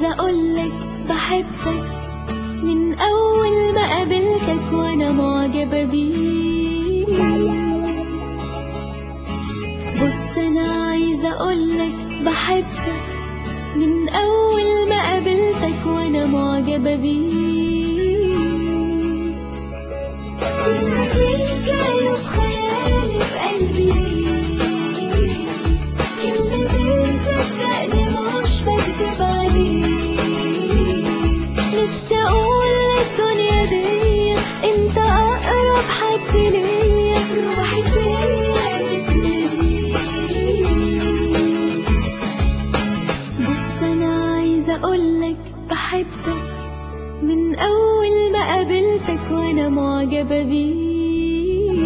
اقولك بحبك من اول ما قابلتك وانا معجبة بيك بص انا عايزة اقولك بحبك من اول ما قابلتك وانا معجبة بيك كلمتين كانوا في خيالي في قلبي كلمتين صدقني مش بكدب عليك نفسي اقول للدنيا دي انت اقرب حد ليا روحي فيا بتناديك بص انا عايزه اقولك بحبك من اول ما قابلتك وانا معجبه بيك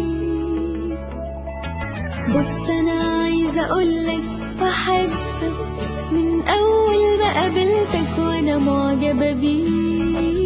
بص انا عايزه اقولك بحبك من اول ما قابلتك وانا معجبه بيك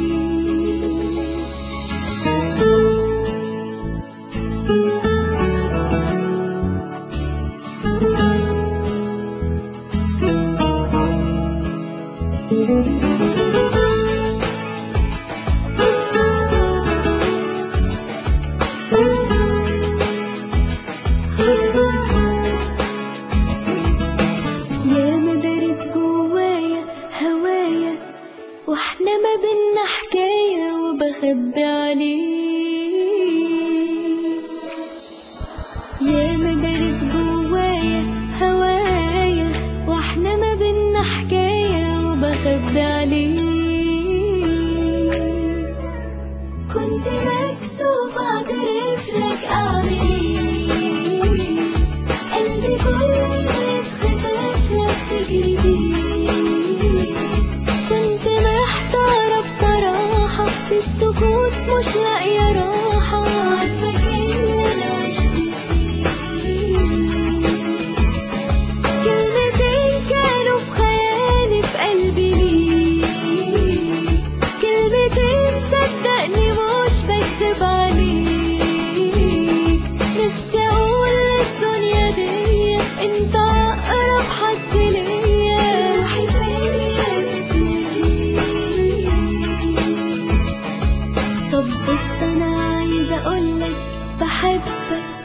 يا مدارت جوايا هوايا واحنا ما بينا حكاية وبخبي عليك يا مدارت جوايا هوايا واحنا ما بينا حكاية وبخبي عليك كنت مكسوف اعترف لك اعمل ايه قلبي كله يتخطف لك تجري بيه كنت محتارة بصراحة في السكوت مش لاقية راحة عارفة اللي انا عشت فيه كلمتين كانوا في خيالي في قلبي ليك كلمتين صدقني مش بكذب عليك نفسي اقول للدنيا دي انت اقرب حد ليا روحي فيا بتناديك طب بص انا عايزه اقولك بحبك